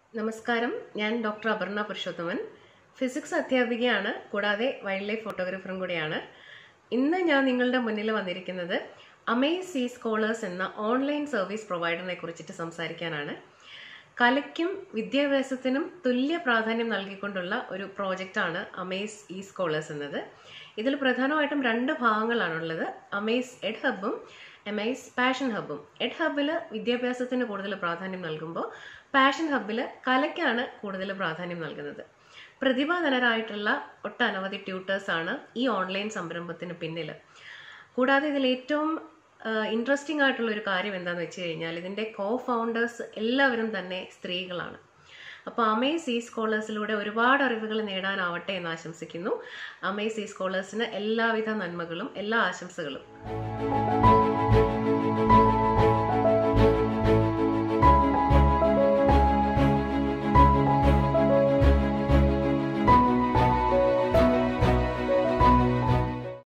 നമസ്കാരം ഞാൻ doctor Aparna Purushothaman physics അധ്യാപികയാണ് കൂടാതെ വൈൽഡ് ലൈഫ് ഫോട്ടോഗ്രാഫറും കൂടിയാണ് ഇന്ന് ഞാൻ നിങ്ങളുടെ മുന്നിൽ വന്നിരിക്കുന്നത് അമേസ് സി സ്കോളേഴ്സ് എന്ന ഓൺലൈൻ സർവീസ് പ്രൊവൈഡറിനെ കുറിച്ചിട്ട് സംസാരിക്കാനാണ് കലയ്ക്കും വിദ്യാഭ്യാസത്തിനും തുല്യ പ്രാധാന്യം നൽകിക്കൊണ്ടുള്ള ഒരു പ്രോജക്റ്റാണ് അമേസ് ഇ സ്കോളേഴ്സ് എന്നത് ഇതിൽ പ്രധാനമായിട്ടും രണ്ട് ഭാഗങ്ങളാണുള്ളത് അമേസ് എഡ് ഹബും എമൈസ് പാഷൻ ഹബും എഡ് ഹബിൽ വിദ്യാഭ്യാസത്തിന് കൂടുതൽ പ്രാധാന്യം നൽകുമ്പോൾ പാഷൻ ഹബിൽ കലയ്ക്കാണ് കൂടുതൽ പ്രാധാന്യം നൽകുന്നത് പ്രതിഭാധനരായിട്ടുള്ള ഒട്ടനവധി ട്യൂട്ടേഴ്സാണ് ഈ ഓൺലൈൻ സംരംഭത്തിന് പിന്നിൽ കൂടാതെ ഇതിൽ ഏറ്റവും ഇൻട്രസ്റ്റിംഗ് ആയിട്ടുള്ള ഒരു കാര്യം എന്താണെന്ന് വെച്ച് കഴിഞ്ഞാൽ ഇതിൻ്റെ കോ ഫൗണ്ടേഴ്സ് എല്ലാവരും തന്നെ സ്ത്രീകളാണ് അപ്പോൾ അമേസ് ഈ സ്കോളേഴ്സിലൂടെ ഒരുപാട് അറിവുകൾ നേടാനാവട്ടെ എന്ന് ആശംസിക്കുന്നു അമേസ് ഈ സ്കോളേഴ്സിന് എല്ലാവിധ നന്മകളും എല്ലാ ആശംസകളും